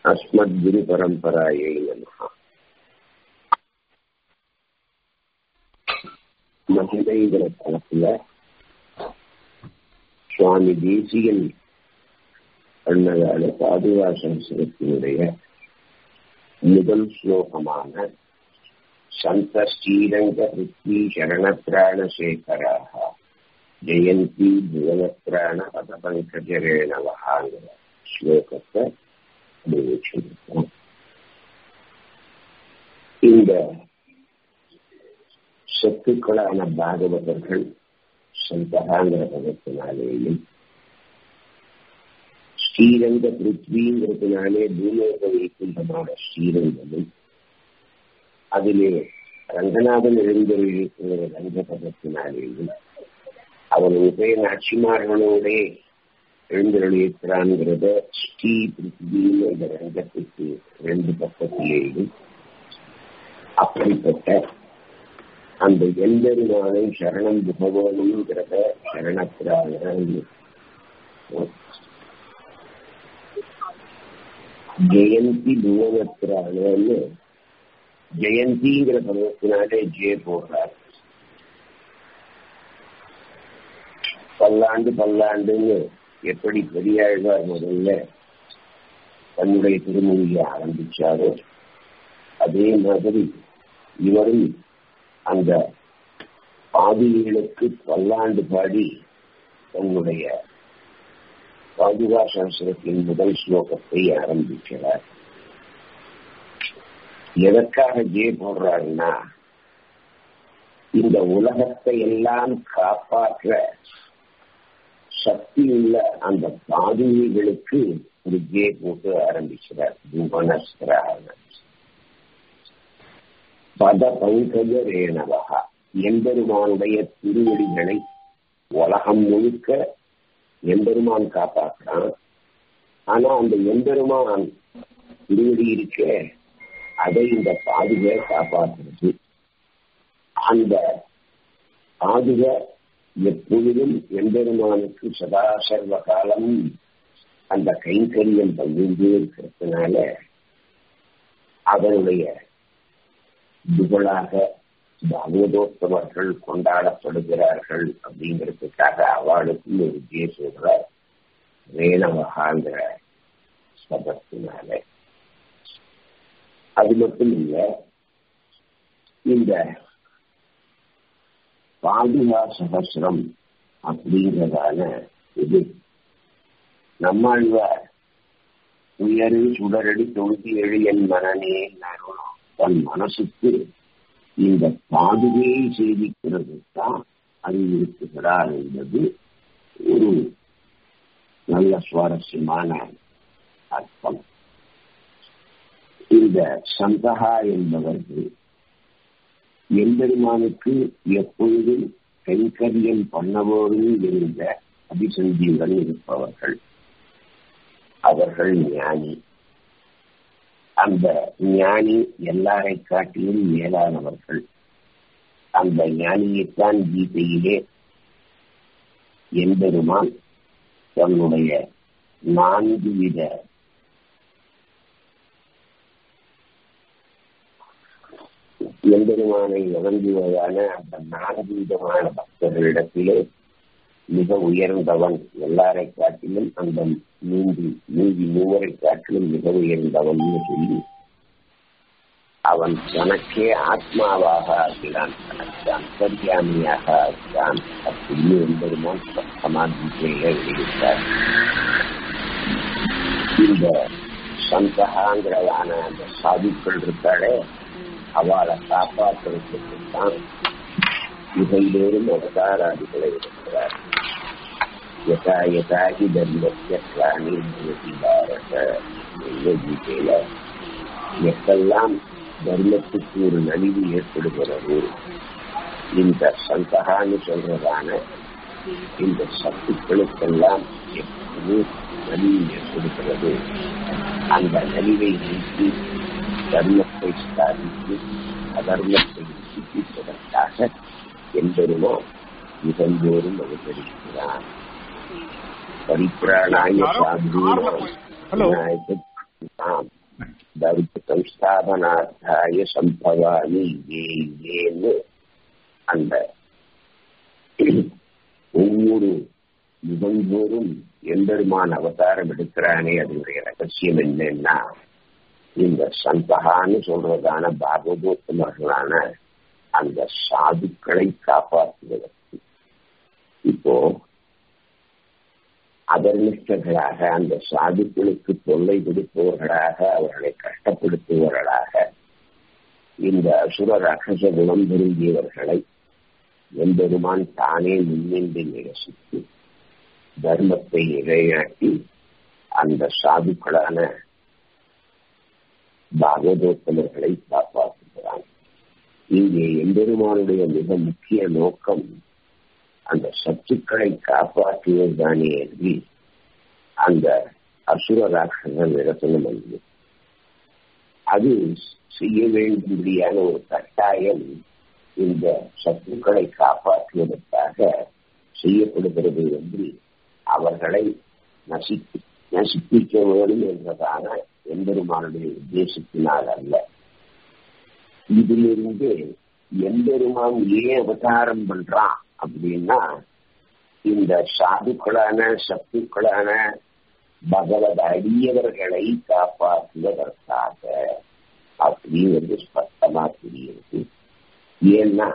अस्मद्गुरुपरम्परायै नमः மகிமைங்கிற தளத்துல சுவாமி தேசியன் பண்ணதால பாதுகாசம் சிறப்பினுடைய முதல் ஸ்லோகமான சந்த ஸ்ரீரங்க பிருத்வி சரணப்பிராணசேகராக ஜெயந்தி புவனப்பிராண பதபங்கஜரேணவகாங்கிற ஸ்லோகத்தை அனுபவிச்சிருக்கோம் இந்த சொத்துக்களான பாகவதர்கள் சந்தகாங்கிற பதத்தினாலேயும் ஸ்ரீரங்க பிருத்விங்கிறதுனாலே பூலோக வைக்குண்டமான ஸ்ரீரங்கமும் அதிலே ரங்கநாதன் எழுந்தொழிருக்கிற ரங்க பதத்தினாலேயும் அவன் உபய நாட்சிமார்களோட எழுந்தொழியிருக்கிறான்ங்கிறத ஸ்ரீ பிருத்திவின்னு இந்த ரங்கத்துக்கு ரெண்டு பக்கத்திலேயும் அப்படிப்பட்ட அந்த எந்தெருமானை சரணம் புகவோனுங்கிறத சரணத்திராக ஜெயந்தி புவனத்திரானு ஜெயந்திங்கிற பருவத்தினாலே ஜெய போடுறார் பல்லாண்டு பல்லாண்டுன்னு எப்படி பெரியாழ்வார் முதல்ல தன்னுடைய திருமொழியை ஆரம்பிச்சாரோ அதே மாதிரி இவரும் அந்த பாதிகளுக்கு பல்லாண்டு பாடி தன்னுடைய பாதுகா சாஸ்திரத்தின் முதல் ஸ்லோகத்தை ஆரம்பிக்கிறார் எதற்காக ஜெய போடுறாருன்னா இந்த உலகத்தை எல்லாம் காப்பாற்ற சக்தி உள்ள அந்த பாதுகைகளுக்கு ஒரு ஜே போட்டு ஆரம்பிக்கிறார் புவனஸ்திராக பத பங்கஜ ரேணவகா எம்பெருமானுடைய திருவடிகளை உலகம் முழுக்க எம்பெருமான் காப்பாற்றான் ஆனா அந்த எம்பெருமான் திருவடி இருக்க அதை இந்த பாதுகை காப்பாற்றுறது அந்த பாதுகை எப்பொழுதும் எம்பெருமானுக்கு சதா சர்வ காலமும் அந்த கைங்கரியம் பண்ணிட்டே இருக்கிறதுனால அதனுடைய புகழாக பாகவதோத்தவர்கள் கொண்டாடப்படுகிறார்கள் அப்படிங்கிறதுக்காக அவளுக்கும் ஒரு ஜே சொல்றார் ரேணவகாங்கிற சபத்தினால அது மட்டும் இல்ல இந்த பாதுகா சகசிரம் அப்படிங்கிறதான இது நம்மாழ்வார் உயரு சுடரடி தொழுதி எழு என் மனநே தன் மனசுக்கு இந்த பாதுகையை செய்திக்கிறது தான் அறிவிருக்கிறார் என்பது ஒரு நல்ல சுவாரஸ்யமான அர்த்தம் இந்த சந்தகா என்பவர்கள் எம்பெருமானுக்கு எப்பொழுதும் கைங்கரியம் பண்ணவோரும் இருந்த அபிசந்தியுடன் இருப்பவர்கள் அவர்கள் ஞானி அந்த ஞானி எல்லாரை காட்டிலும் மேலானவர்கள் அந்த ஞானியைத்தான் கீதையிலே எம்பெருமான் தன்னுடைய நான்கு வித எம்பெருமானை வழங்குவதான அந்த நான்கு விதமான பக்தர்களிடத்திலே மிக உயர்ந்தவன் எல்லாரை காட்டிலும் அந்த மூன்று மீதி மூவரை காட்டிலும் மிக உயர்ந்தவன் சொல்லி அவன் தனக்கே ஆத்மாவாக ஆகிறான் தனக்கு அந்தர்யாமியாக ஆகிறான் அப்படின்னு எம்பெருமான் சமாதிக்கையில வெளியிட்டார் இந்த சந்தகாங்கிறதான அந்த சாதுக்கள் இருக்காளே அவளை காப்பாற்றுறதுக்கு தான் இவையிலேறும் அவதாராதிகளை இருக்கிறார் யதா யதாகி தர்மத்திய பிராணி பாரத கீதையில எப்பெல்லாம் தர்மத்துக்கு ஒரு நலிவு ஏற்படுகிறது இந்த சந்தகான்னு சொல்றதான இந்த சத்துக்களுக்கெல்லாம் எப்போது நலிவு ஏற்படுகிறது அந்த நலிவை நீக்கி தர்மத்தை ஸ்தாபித்து அதர்மத்தை சித்திப்பதற்காக என்பதுமோ மிகந்தோறும் அவதரிக்கிறான் பரிபிராணாய சாது Hello. விநாயகர் சம்ஸ்தாபனார்த்தாய சம்பவாமி ஏ ஏன்னு அந்த ஒவ்வொரு யுகந்தோறும் எம்பெருமான் அவதாரம் எடுக்கிறானே அதனுடைய ரகசியம் என்னன்னா இந்த சந்தகான்னு சொல்றதான பாகவதோத்தமர்களான அந்த சாதுக்களை காப்பாற்றுவதற்கு இப்போ அதர்மிஷ்டர்களாக அந்த சாதுக்களுக்கு தொல்லை கொடுப்பவர்களாக அவர்களை கஷ்டப்படுத்துபவர்களாக இந்த அசுர ராட்சச குணம் விரும்பியவர்களை எம்பெருமான் தானே முன்னின்று நிரசித்து தர்மத்தை நிலைநாட்டி அந்த சாதுக்களான பாகவதோத்தமர்களை காப்பாற்றுகிறான் இங்கே எம்பெருமானுடைய மிக முக்கிய நோக்கம் அந்த சத்துக்களை காப்பாற்றுவதுதானே என்று அந்த அசுர ராட்சசன் இடத்திலும் வந்து அது செய்ய வேண்டும்படியான ஒரு கட்டாயம் இந்த சத்துக்களை காப்பாற்றுவதற்காக செய்யப்படுகிறது என்று அவர்களை நசிப்பி நசிப்பிக்க வேண்டும் என்றதான எம்பெருமானுடைய உத்தேசத்தினால் அல்ல இதிலிருந்து எம்பெருமான் ஏன் அவதாரம் பண்றான் அப்படின்னா இந்த சாதுக்களான சத்துக்களான பகவத் அடியவர்களை காப்பாற்றுவதற்காக அப்படிங்கிறது ஸ்பஷ்டமா தெரியுது ஏன்னா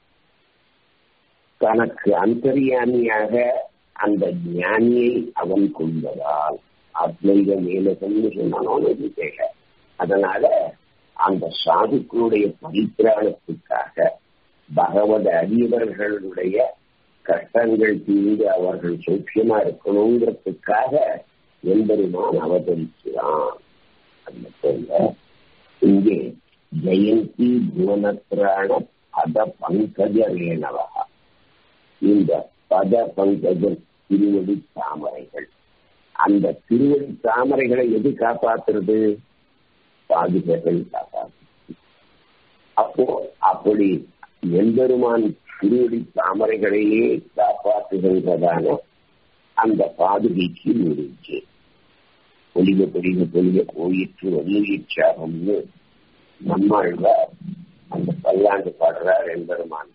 தனக்கு அந்தரியாமியாக அந்த ஞானியை அவன் கொள்வதால் அத்வைத மேலகம்னு சொன்னாலும் தேக அதனால அந்த சாதுக்களுடைய பரித்திராணத்துக்காக பகவத அடியவர்களுடைய கஷ்டங்கள் தீர்ந்து அவர்கள் சௌக்கியமா இருக்கணுங்கிறதுக்காக எம்பெருமான் அவதரிக்கிறான் அது மட்டும் இல்ல இங்கே ஜெயந்தி புவனத்திரான பத பங்கஜ ரேணவா இந்த பத பங்கஜம் திருவடி தாமரைகள் அந்த திருவடி தாமரைகளை எது காப்பாத்துறது பாதுகைகள் காப்பாற்று அப்போ அப்படி எம்பெருமான் திருவடி தாமரைகளையே காப்பாற்றுகின்றதான அந்த பாதுகைக்கு முடிஞ்சு பொலிக பொலிக பொலிக போயிற்று வலியுற்சாகம்னு நம்மாழ்வார் அந்த பல்லாண்டு பாடுறார் எம்பெருமான்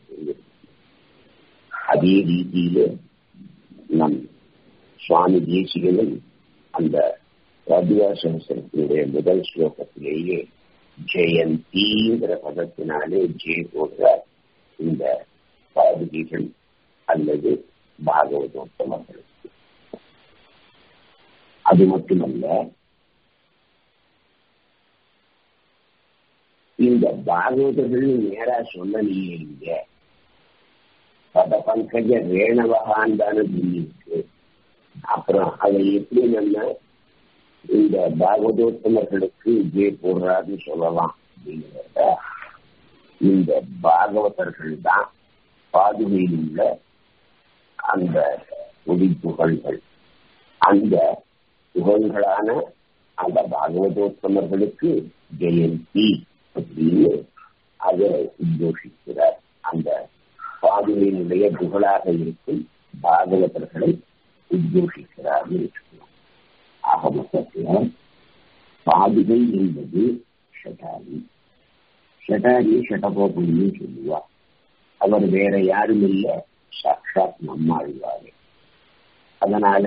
அதே ரீதியில நம் சுவாமி தேசிகனும் அந்த ரத்வாசனத்தினுடைய முதல் ஸ்லோகத்திலேயே ஜெயந்திங்கிற பதத்தினாலே ஜெய போன்ற இந்த பாதுகைகள் அல்லது பாகவதோத்தமர்களுக்கு அது மட்டுமல்ல இந்த பாகவதர்கள் நேரா சொல்லலையே இங்க பத பங்கஜ ரேணவகான் தானே இருக்கு அப்புறம் அதை எப்படி நம்ம இந்த பாகவதோத்தமர்களுக்கு ஜே போடுறாருன்னு சொல்லலாம் அப்படிங்கிறத இந்த பாகவதர்கள் தான் பாதுகையில் உள்ள அந்த ஒளி புகழ்கள் அந்த புகழ்களான அந்த பாகவதோத்தமர்களுக்கு ஜெயந்தி அப்படின்னு அதை உத்தோஷிக்கிறார் அந்த பாதுகையினுடைய புகழாக இருக்கும் பாகவதர்களை உத்தோஷிக்கிறார் இருக்கணும் ஆக மொத்தத்தில் பாதுகை என்பது ஷடாரி ஷடாரி ஷடகோபுரின்னு சொல்லுவார் அவர் வேற யாரும் இல்லை சாட்சாத் நம்மாழ்வாரே அதனால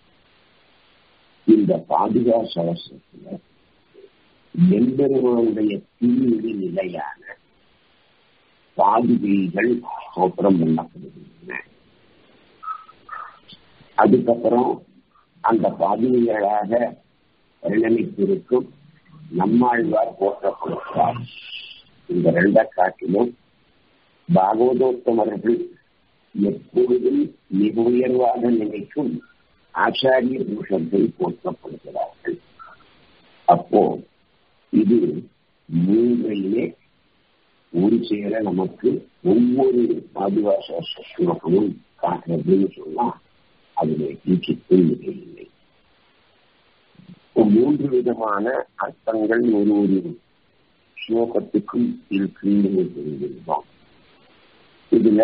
இந்த பாதுகா சவசத்துல எம்பெருமானுடைய தீவிரி நிலையான பாதுகைகள் சோத்திரம் பண்ணப்படுகின்றன அதுக்கப்புறம் அந்த பாதுகைகளாக பரிணமித்திருக்கும் நம்மாழ்வார் போற்றப்படுகிறார் இந்த ரெண்ட காட்டிலும் பாகவதோத்தமர்கள் எப்பொழுதும் மிக உயர்வாக நினைக்கும் ஆச்சாரிய புருஷர்கள் போற்றப்படுகிறார்கள் அப்போ இது மூன்றையிலே ஒரு சேர நமக்கு ஒவ்வொரு பாதுகாச ஸ்லோகமும் காட்டுறதுன்னு சொன்னா அதில் தீட்சித்தும் இல்லை மூன்று விதமான அர்த்தங்கள் ஒரு ஒரு ஸ்லோகத்துக்கும் இருக்குன்னு தெரிஞ்சிருந்தோம் இதுல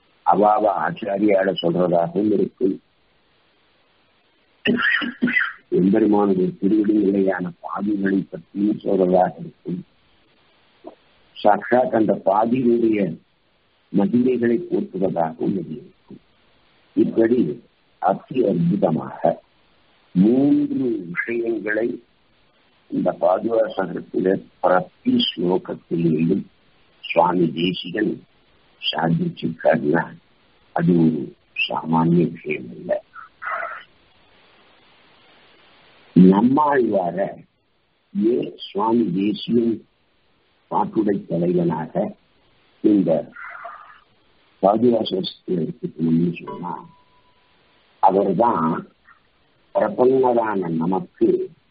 அவாவ ஆச்சாரியால சொல்றதாகவும் இருக்கு எம்பெருமானுடைய திருவிடி நிலையான பாதிகளை பற்றியும் சொல்றதாக இருக்கும் சாட்சாத் அந்த பாதியினுடைய மகிமைகளை போற்றுவதாகவும் இது இருக்கும் இப்படி அதி அற்புதமாக மூன்று விஷயங்களை இந்த பாதுகாசகத்தில பிரதி ஸ்லோகத்திலேயும் சுவாமி தேசிகன் சாதிச்சிருக்காருன்னா அது ஒரு சாமானிய விஷயம் இல்லை நம்மாழ்வார ஏ சுவாமி தேசியன் பாட்டுடை தலைவனாக இந்த பாதுகாசத்தை எடுத்துக்கணும்னு சொன்னா அவர்தான் பிரபன்னரான நமக்கு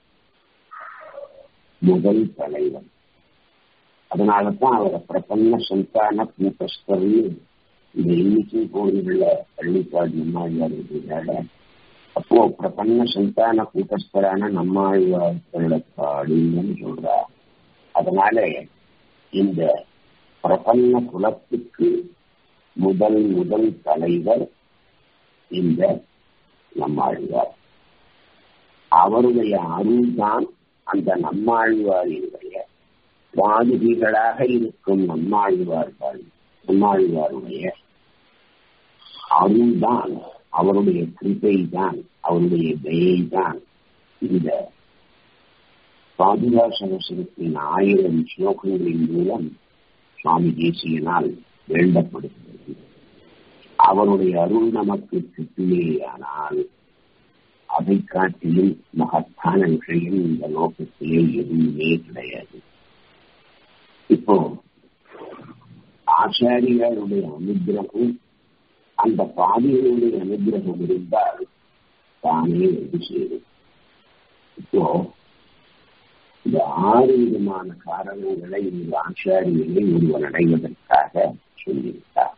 முதல் தலைவன் அதனாலதான் அவரை பிரபன்ன சந்தான கூட்டஸ்தர்னு இந்த இன்னைக்கு கோயில்ல பள்ளிப்பாடு நம்மாழ்வார் இருக்கிறாங்க அப்போ பிரபன்ன சந்தான கூட்டஸ்தரான நம்மாழ்வார்கள பாடுன்னு சொல்றார் அதனால இந்த பிரபன்ன குலத்துக்கு முதல் முதல் தலைவர் இந்த நம்மாழ்வார் அவருடைய அருள்தான் அந்த நம்மாழ்வாரினுடைய பாதுகைகளாக இருக்கும் நம்மாழ்வார்கள் நம்மாழ்வாருடைய அருள்தான் அவருடைய கிருப்பை தான் அவருடைய தயை தான் இந்த பாதுகா சகசரத்தின் ஆயிரம் ஸ்லோகங்களின் மூலம் சுவாமி தேசியனால் வேண்டப்படுகிறது அவருடைய அருள் நமக்கு கிட்டுமேயானால் அதை காட்டிலும் மகத்தான விஷயம் இந்த லோகத்திலே எதுவுமே கிடையாது இப்போ ஆச்சாரியாருடைய அனுகிரகம் அந்த பாதிகளுடைய அனுகிரகம் இருந்தால் தானே வந்து சேரும் இப்போ இந்த ஆறு விதமான காரணங்களை இந்த ஆச்சாரியனை ஒருவன் அடைவதற்காக சொல்லியிருக்கார்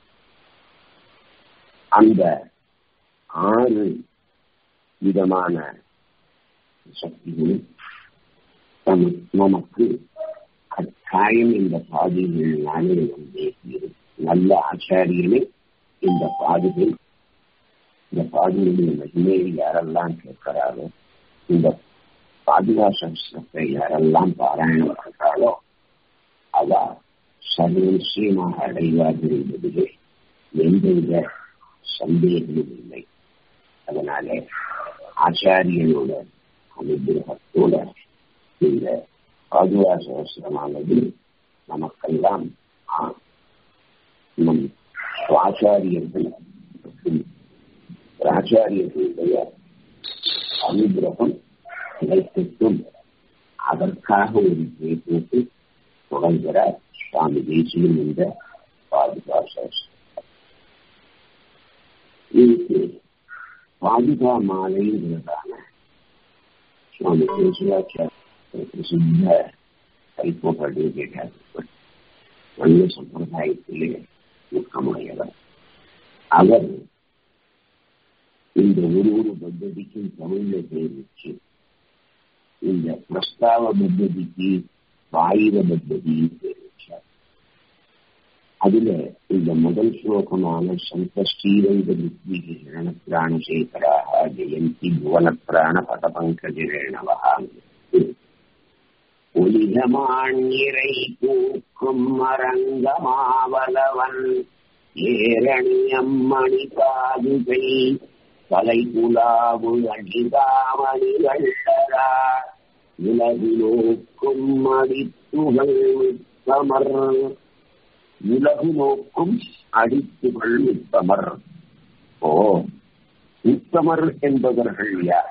அந்த ஆறு விதமான சக்திகளும் நமக்கு கட்டாயம் இந்த பாதைகளினாலே வந்தே தீரும் நல்ல ஆச்சாரியனே இந்த பாதுகை இந்த பாதுகையுடைய மகிமையை யாரெல்லாம் கேட்கிறாரோ இந்த பாதுகா சம்ஸ்கிருத்தை யாரெல்லாம் பாராயணம் பண்றாளோ அவ சர்வ நிச்சயமாக அடைவார்கள் என்பதிலே எந்தவித சந்தேகமும் இல்லை அதனால ஆச்சாரியனோட அனுகிரகத்தோட இந்த பாதுகா சகசிரமானது நமக்கெல்லாம் நம் ஆச்சாரியர்கள் ஆச்சாரியர்களுடைய அனுகிரகம் கிடைக்கட்டும் அதற்காக ஒரு போட்டு தொடங்குகிறார் சுவாமி தேசியம் என்ற பாதுகா சகசிரம் இதுக்கு பாதுகா மாலைங்கிறதான சுவாமி கேசவாச்சாரிய பிரசித்த கைப்போட்டு கேட்டார் நல்ல சம்பிரதாயத்திலே முக்கமுடையவர் அவர் இந்த ஒரு ஒரு பத்ததிக்கும் தமிழ்ல பேர் வச்சு இந்த பிரஸ்தாவ பத்ததிக்கு வாயுவ பத்ததி பேர் வச்சார் அதுல இந்த முதல் ஸ்லோகமான சந்த ஸ்ரீரங்க ருத்விகி பிராணசேகராக ஜெயந்தி புவன பிராண பதபங்கஜிரணவா ஒலிகமாண்யிரை பூக்கும் அரங்கமாவலவன் ஏரணியம்மணி பாதுகை தலை புலாவு அடிதாமணிகளா உலகிலோக்கும் அடித்துகள் உத்தமர் உலகு நோக்கும் அடித்துகள் உத்தமர் ஓ உத்தமர் என்பவர்கள் யார்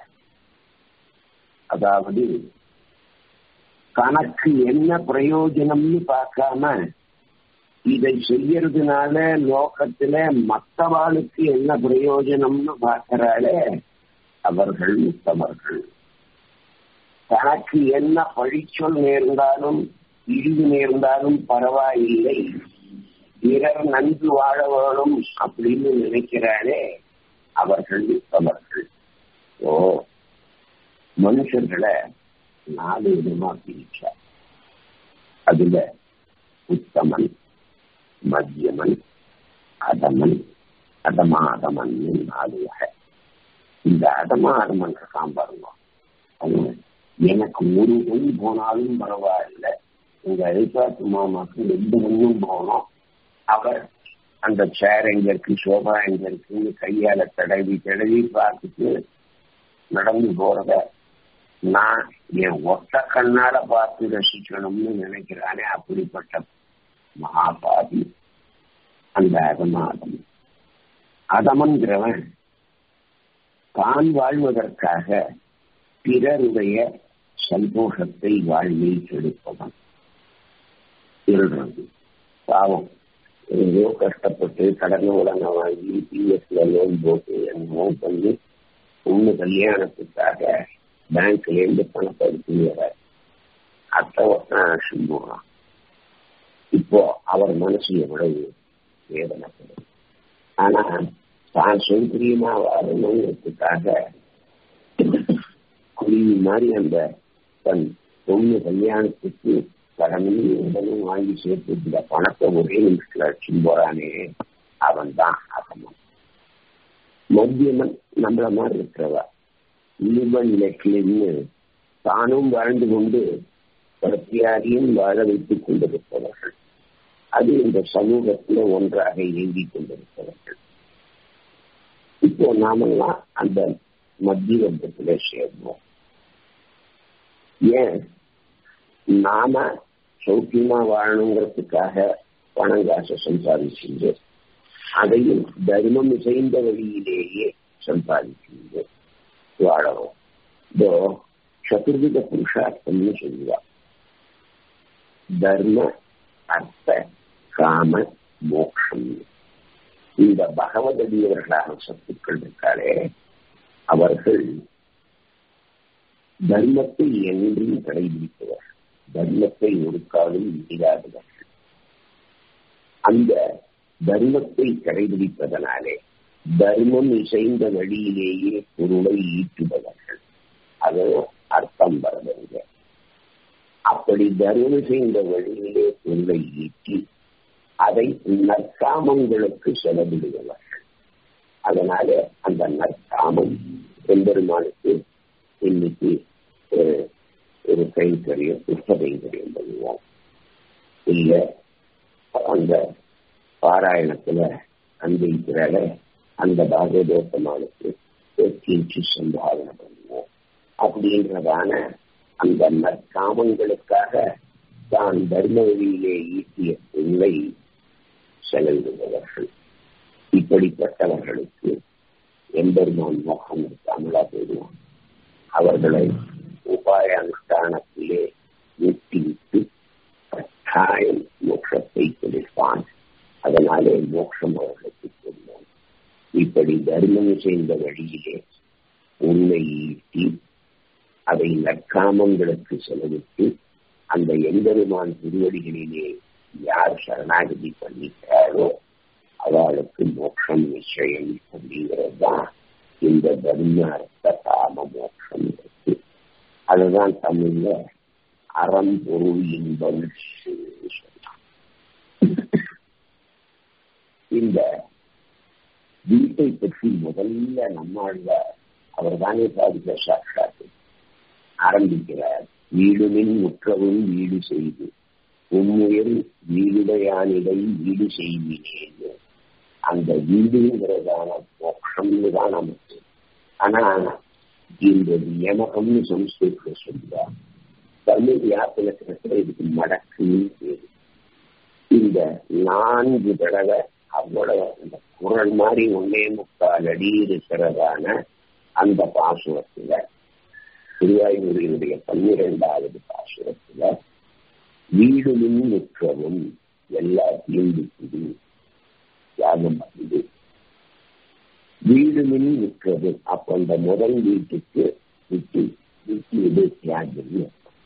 அதாவது கணக்கு என்ன பிரயோஜனம்னு பார்க்காம இதை செய்யறதுனால லோகத்துல மற்றவாளுக்கு என்ன பிரயோஜனம்னு பார்க்கிறாளே அவர்கள் உத்தமர்கள் தனக்கு என்ன பழிச்சொல் நேர்ந்தாலும் இழிவு நேர்ந்தாலும் பரவாயில்லை பிறர் நன்கு வாழ வேணும் அப்படின்னு நினைக்கிறாளே அவர்கள் உத்தமர்கள் ஓ மனுஷர்களை நாலு விதமா பிரிச்சார் அதுல உத்தமன் மத்தியமன் அதமன் அதமாதமன் நாலு வகை இந்த அதமாதமன் இருக்கான் பாருங்க எனக்கு ஒரு பொண்ணு போனாலும் பரவாயில்ல உங்க அரிசாத்து மாமாக்கு ரெண்டு பொண்ணும் போனோம் அவர் அந்த சேர் எங்க இருக்கு சோபா எங்க இருக்குன்னு கையால தடவி தடவி பார்த்துட்டு நடந்து போறத நான் என் ஒத்த கண்ணால பார்த்து ரசிக்கணும்னு நினைக்கிறானே அப்படிப்பட்ட மகாபாதி அந்த அதமாதம் அதமன்கிறவன் தான் வாழ்வதற்காக பிறருடைய சந்தோஷத்தை வாழ்வில் கெடுப்பவன் இருந்தது பாவம் ஏதோ கஷ்டப்பட்டு கடன் உடனே வாங்கி பிஎஸ்ல லோன் போட்டு என்னமோ பண்ணி பொண்ணு கல்யாணத்துக்காக பேங்க்ல இருந்து பணத்தை எடுத்து அத்தை போகலாம் இப்போ அவர் மனசு எவ்வளவு வேதனைப்படும் ஆனா தான் சௌகரியமா வாழணுங்கிறதுக்காக குருவி மாதிரி அந்த தன் பொண்ணு கல்யாணத்துக்கு கடனும் உடனும் வாங்கி சேர்த்து இந்த பணத்தை ஒரே நிமிஷத்துல அடிச்சு போறானே அவன் தான் அகமன் மத்தியமன் நம்மள மாதிரி இருக்கிறவா இனிமன் நிலைக்கிலிருந்து தானும் வாழ்ந்து கொண்டு பிரத்தியாரியும் வாழ வைத்துக் கொண்டிருப்பவர்கள் அது இந்த சமூகத்துல ஒன்றாக இயங்கிக் கொண்டிருப்பவர்கள் இப்போ நாமெல்லாம் அந்த மத்திய வர்க்கத்துல சேர்ந்தோம் ஏன் நாம சௌக்கியமா வாழணுங்கிறதுக்காக பணம் காசை சம்பாதிச்சிருந்து அதையும் தர்மம் இசைந்த வழியிலேயே சம்பாதிச்சிருந்து வாழணும் இதோ சதுர்வித புருஷார்த்தம்னு சொல்லுவா தர்ம அர்த்த காம மோக்ஷம் இந்த பகவதடியவர்களான சத்துக்கள் இருக்காளே அவர்கள் தர்மத்தை என்றும் கடைபிடிப்பவர் தர்மத்தை ஒரு காலம் இல்லாதவர்கள் அந்த தர்மத்தை கடைபிடிப்பதனாலே தர்மம் இசைந்த வழியிலேயே பொருளை ஈட்டுபவர்கள் அது அர்த்தம் வருதுங்க அப்படி தர்மம் இசைந்த வழியிலே பொருளை ஈட்டி அதை நற்காமங்களுக்கு செலவிடுபவர்கள் அதனால அந்த நற்காமம் எம்பெருமானுக்கு இன்னைக்கு ஒரு கைங்கரியம் புஷ்பகைங்கரியம் பண்ணுவோம் இல்ல அந்த பாராயணத்துல அன்பிக்கிறால அந்த பாகவதோத்தமானுக்கு கிஞ்சி சம்பாதனை பண்ணுவோம் அப்படின்றதான அந்த நற்காமங்களுக்காக தான் தர்ம வழியிலே ஈட்டிய பொருளை செலவிடுபவர்கள் இப்படிப்பட்டவர்களுக்கு எம்பெருமான் மோகம் தமிழா போயிடுவான் அவர்களை உபாய அனுஷ்டானத்திலே ஊட்டிவிட்டு கட்டாயம் மோட்சத்தை கொடுப்பான் அதனாலே மோட்சம் அவர்களுக்கு சொல்லும் இப்படி தர்மம் செய்த வழியிலே உண்மை ஈட்டி அதை நற்காமங்களுக்கு செலவிட்டு அந்த எம்பெருமான் திருவடிகளிலே யார் சரணாகதி பண்ணிக்கிறாரோ அவளுக்கு மோட்சம் நிச்சயம் அப்படிங்கிறது தான் இந்த தர்ம அர்த்த காம மோட்சம் இருக்கு அதுதான் தமிழ்ல அறம் பொருள் இன்பம் சொல்லலாம் இந்த வீட்டை பற்றி முதல்ல நம்மாழ்ல அவர் தானே சாதிக்க சாட்சாத்து ஆரம்பிக்கிறார் வீடுமின் முற்றவும் வீடு செய்து உண்மையில் வீடுடையானிடை வீடு செய்வினேன்னு அந்த வீடுங்கிறதான மோட்சம்னு தான் நமக்கு ஆனா இந்த நியமகம்னு சம்ஸ்கிருத்துல சொல்லுவா தமிழ் வியாசனத்துல இதுக்கு மடக்குன்னு பேரு இந்த நான்கு தடவை அவ்வளவு அந்த குரல் மாதிரி ஒன்னே முக்கால் அடி இருக்கிறதான அந்த பாசுரத்துல திருவாயூரினுடைய பன்னிரெண்டாவது பாசுரத்துல வீடுமின் முற்றவும் எல்லாத்தையும் விட்டுது தியாகம் பண்ணுது வீடு மின் விற்றது அப்ப அந்த முதல் வீட்டுக்கு விட்டு விட்டு விடு தியாகம்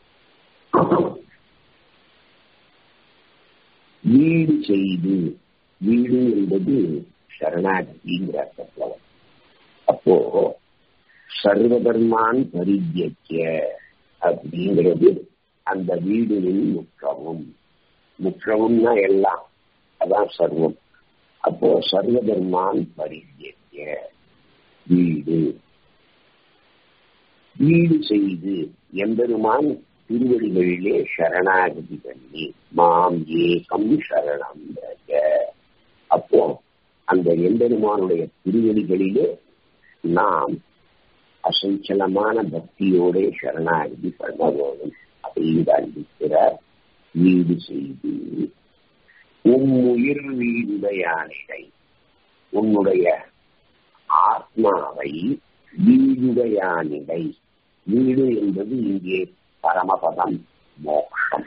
வீடு செய்து வீடு என்பது சரணாகதிங்கிற அர்த்தத்தில் அப்போ சர்வதர்மான் பரிஜிக்க அப்படிங்கிறது அந்த வீடுகளில் முற்றவும் முற்றவும்னா எல்லாம் அதான் சர்வம் அப்போ சர்வதர்மான் பரிஜிக்க வீடு ஈடு செய்து எம்பெருமான் திருவடிகளிலே சரணாகதி பண்ணி மாம் ஏகம் சரணம் பிரஜ அப்போ அந்த எம்பெருமானுடைய திருவடிகளிலே நாம் அசஞ்சலமான பக்தியோட சரணாகதி பண்ண வேணும் அப்படின்னு காண்பிக்கிறார் வீடு செய்து உம்முயிர் வீடுடையானிடை உன்னுடைய ஆத்மாவை வீடுடையானிடை வீடு என்பது இங்கே பரமபதம் மோட்சம்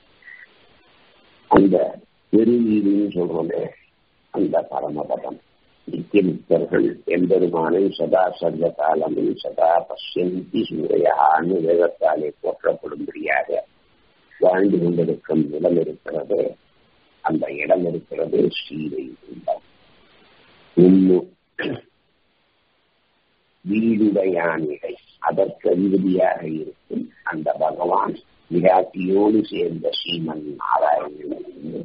அந்த பெருவீடுன்னு சொல்றோமே அந்த பரமபதம் நித்தியமுக்தர்கள் எம்பெருமானை சதா சர்வ காலமும் சதா பசியந்தி சூரையான்னு வேதத்தாலே போற்றப்படும்படியாக வாழ்ந்து கொண்டிருக்கும் இடம் இருக்கிறது அந்த இடம் இருக்கிறது ஸ்ரீவைகுண்டம் உன்னு வீடுடையானிடை அதற்கு அதிபதியாக இருக்கும் அந்த பகவான் விராட்டியோடு சேர்ந்த ஸ்ரீமன் நாராயணன்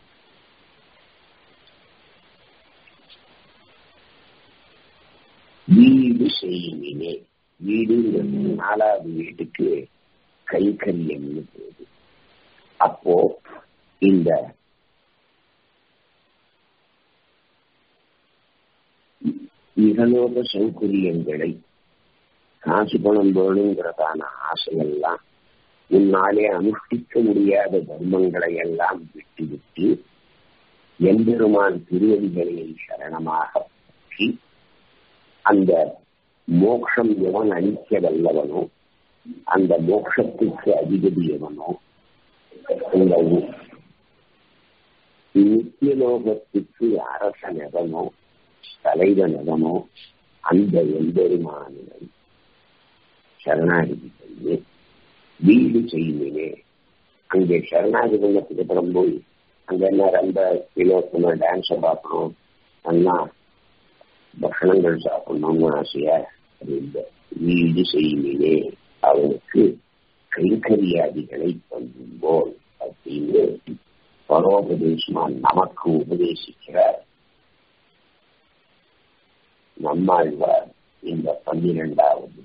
வீடு செய்யினே வீடுங்கிறது நாலாவது வீட்டுக்கு கைக்கரியம்னு போகுது அப்போ இந்த இகலோக சௌகரியங்களை காசு பணம் வேணுங்கிறதான ஆசையெல்லாம் உன்னாலே அனுஷ்டிக்க முடியாத தர்மங்களை எல்லாம் விட்டு விட்டு எம்பெருமான் திருவடிகளை சரணமாக பற்றி அந்த மோட்சம் எவன் அளிக்க வல்லவனோ அந்த மோட்சத்துக்கு அதிபதி எவனோ இந்த நித்தியலோகத்துக்கு அரசன் எவனோ தலைவன் எவனோ அந்த எம்பெருமானினை சரணாகதி பண்ணி வீடு செய்யுமே அங்கே சரணாகதி பண்ணத்துக்கு அப்புறம் போய் அங்க என்ன ரொம்ப வினோசமா டான்ஸை பார்க்கணும் நல்லா பக்ஷணங்கள் சாப்பிடணும்னு ஆசையா இந்த வீடு செய்யுமே அவனுக்கு கைங்கரியாதிகளை பண்ணும்போல் அப்படின்னு பரோபதேசமா நமக்கு உபதேசிக்கிறார் நம்மாழ்வார் இந்த பன்னிரெண்டாவது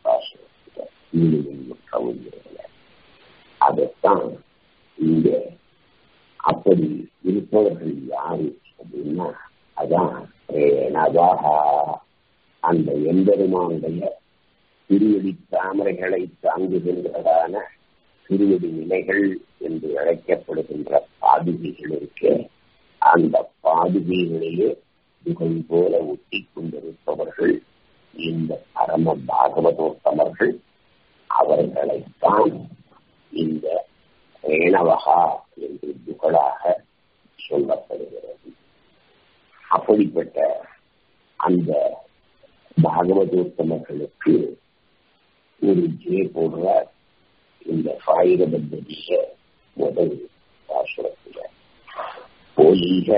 கவுந்திரல அதைத்தான் இங்க அப்படி இருப்பவர்கள் யாரு அப்படின்னா அதான் நவாகா அந்த எம்பெருமானுடைய திருவடி தாமரைகளை தாங்குகின்றதான திருவடி நிலைகள் என்று அழைக்கப்படுகின்ற பாதுகைகள் இருக்கு அந்த பாதுகைகளிலே புகழ் போல ஒட்டி கொண்டிருப்பவர்கள் இந்த பரம பாகவதோத்தமர்கள் அவர்களைத்தான் இந்த ரேணவகா என்று புகழாக சொல்லப்படுகிறது அப்படிப்பட்ட அந்த பாகவதோத்தமர்களுக்கு ஒரு ஜே போடுறார் இந்த சாயுத பத்ததிய முதல் பாசுரத்தில் பொலிக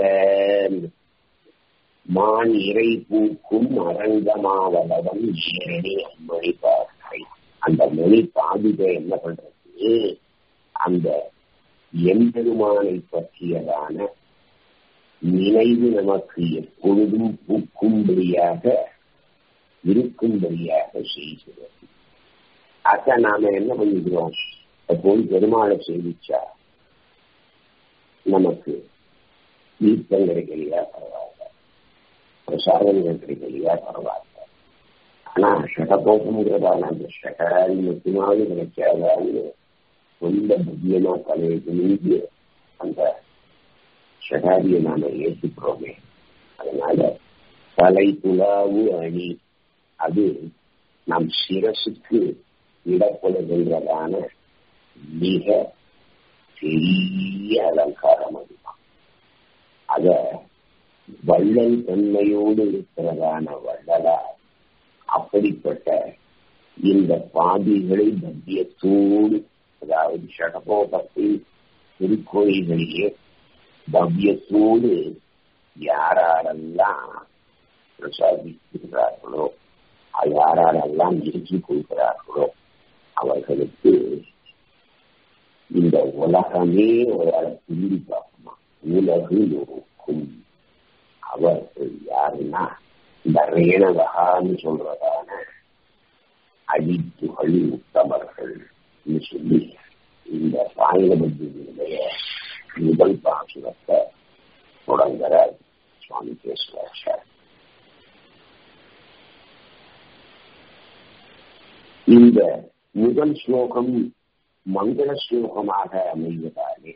மான் இறை பூக்கும் அரங்கமாவலவன் ஏரணி மணி பாகை அந்த மணி பாதுகை என்ன பண்றது அந்த எம்பெருமானை பற்றியதான நினைவு நமக்கு எப்பொழுதும் பூக்கும்படியாக இருக்கும்படியாக செய்கிறது அக்கா நாம என்ன பண்ணிக்கிறோம் போய் பெருமாளை சேவிச்சா நமக்கு ஈர்த்தம் கிடைக்கலையா பரவாயில்ல பிரசாதங்கள் கிடைக்கலையா பரவாயில்ல ஆனா ஷடபோகம்ங்கிறதான அந்த ஷடாரி மட்டுமாவது கிடைக்காதான்னு ரொம்ப புத்தியமா தலையை குனிந்து அந்த ஷடாரியை நாம ஏற்றுக்கிறோமே அதனால தலை புலாவு அணி அது நம் சிரசுக்கு இடப்படுகின்றதான மிக பெரிய அலங்காரம் அதுதான் அத வள்ளல் தன்மையோடு இருக்கிறதான வள்ளலார் அப்படிப்பட்ட இந்த பாதிகளை பத்தியத்தோடு அதாவது ஷடபோபத்தை திருக்கோயில்களிலே பவ்யத்தோடு யாரெல்லாம் பிரசாதிக்கிறார்களோ யாரெல்லாம் இருக்கிக் கொள்கிறார்களோ அவர்களுக்கு இந்த உலகமே அவரை திரும்பி பார்க்குமா உலகு இருக்கும் அவர்கள் யாருன்னா இந்த ரேணவகான்னு சொல்றதான அழித்துகள் உத்தமர்கள் சொல்லி இந்த சாயலபத்தினுடைய முதல் பாசுரத்தை தொடங்குற சுவாமி பேசுவார் இந்த முதல் ஸ்லோகம் மங்கள ஸ்லோகமாக அமைவதாலே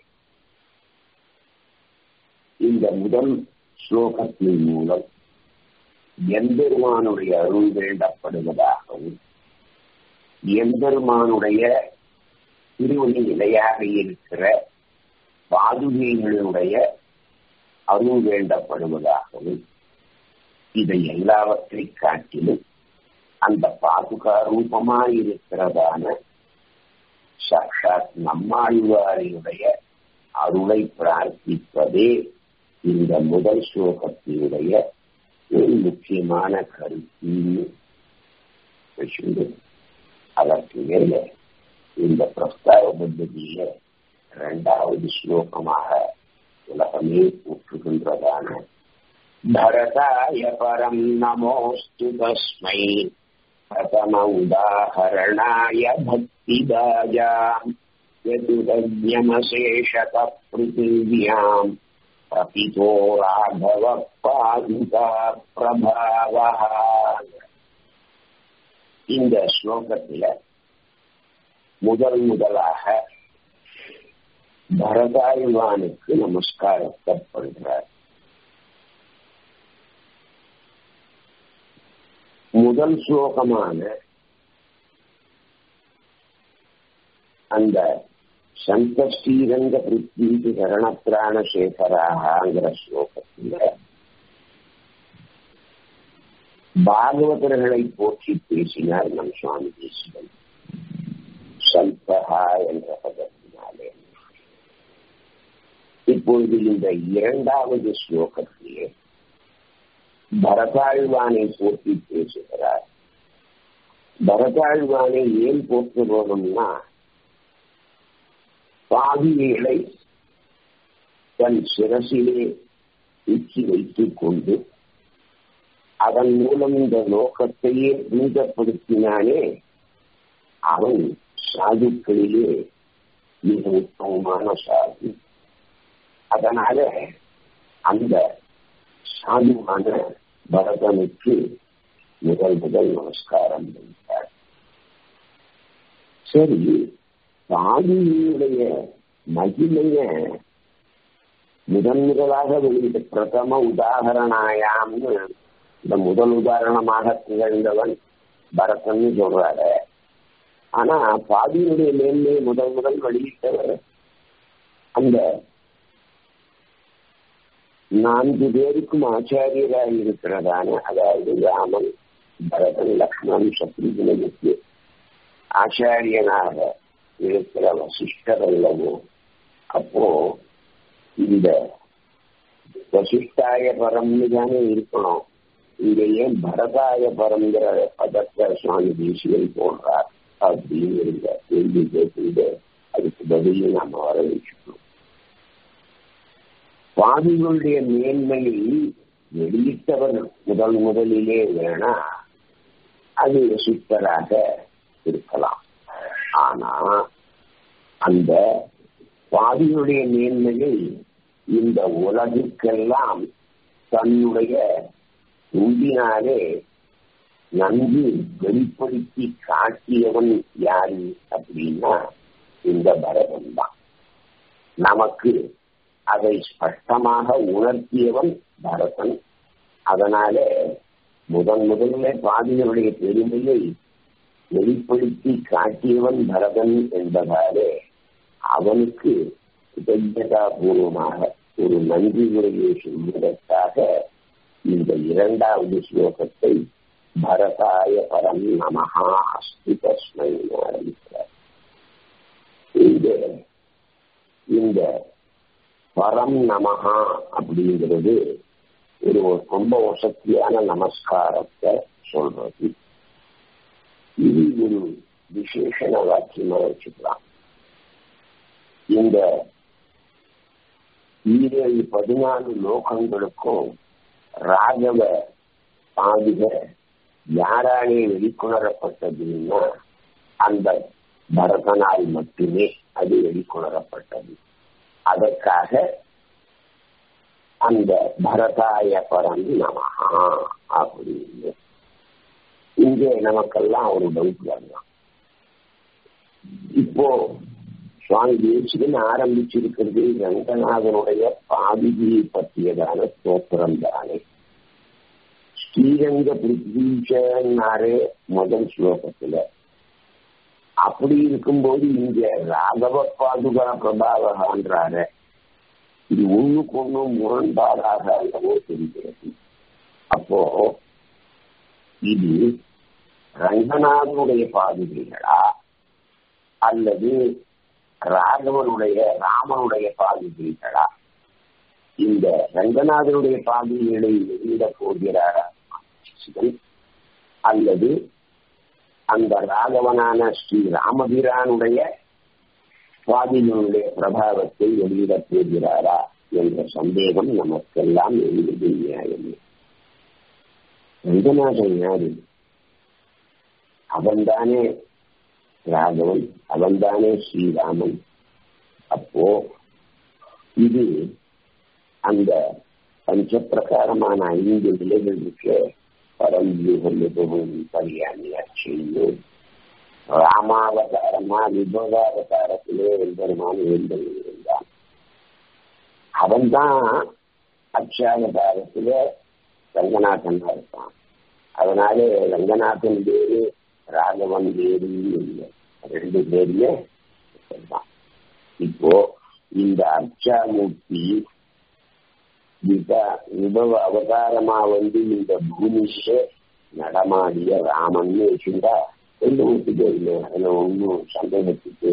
இந்த முதல் ஸ்லோகத்தின் மூலம் எம்பெருமானுடைய அருள் வேண்டப்படுவதாகவும் எம்பெருமானுடைய திருவடி நிலையாக இருக்கிற பாதுகைகளுடைய அருள் வேண்டப்படுவதாகவும் இதை எல்லாவற்றை காட்டிலும் அந்த பாதுகா ரூபமாய் இருக்கிறதான சாட்சாத் நம்மாழ்வாரியுடைய அருளை பிரார்த்திப்பதே இந்த முதல் ஸ்லோகத்தினுடைய ஒரு முக்கியமான கருத்து அதற்கு மேலே இந்த பிரஸ்தாவ பദ്ധதியில இரண்டாவது ஸ்லோகமாக உலகமே போற்றுகின்றதான பரதாய பரம் நமோஸ்து தஸ்மை பிரதம உதாகரணாய பக்திதாஜாம் यदुदज्ञमशेषत पृथिव्याम् प्रपितो राघव पाதுகா பிரபாவः இந்த ஸ்லோகத்தில முதல் முதலாக பரதாயுவானுக்கு நமஸ்காரத்தை பண்றார் முதல் ஸ்லோகமான அந்த சந்த ஸ்ரீரங்க பிருத்தி சரணப்பிராண சேகராகங்கிற ஸ்லோகத்தில் பாகவதர்களை போற்றி பேசினார் நம் சுவாமி தேசிகன் சல்பகா என்ற பதத்தினாலே இப்பொழுது இந்த இரண்டாவது ஸ்லோகத்திலே பரதாழ்வானை போற்றி பேசுகிறார் பரதாழ்வானை ஏன் போற்ற வேணும்னா பாவியைகளை தன் சிரசிலே தூக்கி வைத்துக் கொண்டு அதன் மூலம் இந்த லோகத்தையே பூதப்படுத்தினானே அவன் சாதுக்களிலே மிக உத்தமமான சாது அதனால அந்த சாதுவான பரதனுக்கு முதல் முதல் நமஸ்காரம் வைத்தார் சரி சாதியினுடைய மகிமைய முதன் முதலாக வெளியிட்ட பிரதம உதாகரணாயாம்னு இந்த முதல் உதாரணமாக திகழ்ந்தவன் பரதன் சொல்றாரு ஆனா பாதியினுடைய மேன்மையை முதல் முதல் வெளியிட்டவர் அந்த நான்கு பேருக்கும் ஆச்சாரியராக இருக்கிறதான அதாவது ராமன் பரதன் லக்ஷ்மணன் சத்ருஜனுக்கு ஆச்சாரியனாக இருக்கிற வசிஷ்டர் அல்லவோ அப்போ இந்த வசிஷ்டாய பரம்னு தானே இருக்கணும் இங்க ஏன் பரதாய பரம்ங்கிற பதத்தை சுவாமி தேசியன் போடுறார் அப்படிங்கிற கேள்வி கேட்டு அதுக்கு பதில் நாம வர வச்சுக்கணும் சுவாமிகளுடைய மேன்மையை வெளியிட்டவர் முதல் முதலிலே வேணா அது வசிஷ்டராக இருக்கலாம் ஆனா அந்த பாதியுடைய மேன்மையை இந்த உலகுக்கெல்லாம் தன்னுடைய துண்டினாலே நன்கு வெளிப்படுத்தி காட்டியவன் யாரு அப்படின்னா இந்த பரதன் தான் நமக்கு அதை ஸ்பஷ்டமாக உணர்த்தியவன் பரதன் அதனால முதன் முதல்ல பாதிகளுடைய பெருமையை வெளிப்படுத்தி காட்டியவன் பரதன் என்பதாலே அவனுக்கு கிருத்தஜதாபூர்வமாக ஒரு நன்றி உரையை சொல்வதற்காக இந்த இரண்டாவது ஸ்லோகத்தை பரதாய பரம் நமஹா அஸ்தி தஸ்மை ஆரம்பிக்கிறார் இந்த இந்த பரம் நமஹா அப்படிங்கிறது ஒரு ரொம்ப வசதியான நமஸ்காரத்தை சொல்றது இது ஒரு விசேஷண வாக்கியமா வச்சுக்கலாம் இந்த ஈரேழு பதினாலு லோகங்களுக்கும் ராகவ பாதிக யாராலே வெளிக்கொணரப்பட்டதுன்னா அந்த பரதனால் மட்டுமே அது வெளிக்கொணரப்பட்டது அதற்காக அந்த பரதாய பரம் நமஹா அப்படின்னு இங்கே நமக்கெல்லாம் ஒரு டவுட் வரலாம் இப்போ சுவாமி தேசிகன் ஆரம்பிச்சிருக்கிறது ரங்கநாதனுடைய பாதிதியை பற்றியதான ஸ்தோத்திரம் தானே ஸ்ரீரங்க பிருத்வீஷன்னாரே முதல் ஸ்லோகத்துல அப்படி இருக்கும்போது இங்க ராகவ பாதுகா பிரபாவகான்றாரு இது ஒண்ணுக்கு ஒண்ணு முரண்பாடாக அல்லவோ தெரிகிறது அப்போ இது ரங்கநாதனுடைய பாதுகைகளா அல்லது ராகவனுடைய ராமனுடைய பாதுகைகளா இந்த ரங்கநாதனுடைய பாதுகைகளை வெளியிட போகிறாரா அல்லது அந்த ராகவனான ஸ்ரீ ராமபிரானுடைய சுவாதிகளுடைய பிரபாவத்தை வெளியிடப் போகிறாரா என்ற சந்தேகம் நமக்கெல்லாம் எழுது நியாயமே ரங்கநாதன் யாரு அவன்தானே ராகவன் அவன்தானே ஸ்ரீராமன் அப்போ இது அந்த பஞ்சப்பிரகாரமான ஐந்து நிலைகள் இருக்க பரம்யூகம் மிகவும் பரியாணியா செய்யும் ராமாவதாரமா விபவாவதாரத்திலே எம்பெருமான் எழுந்திருந்தான் அவன்தான் அக்ஷாவதாரத்திலே ரங்கநாதனா இருப்பான் அதனாலே ரங்கநாதன் பேரு ராகவன் பேரு இல்லை ரெண்டு பேருமே தான் இப்போ இந்த அர்ச்சாமூர்த்தி விபவ அவதாரமா வந்து இந்த பூமியிலே நடமாடிய ராமன் வச்சுட்டா ரெண்டு வீட்டுக்கு இல்லை அதுல ஒன்றும் சந்தேகத்துக்கு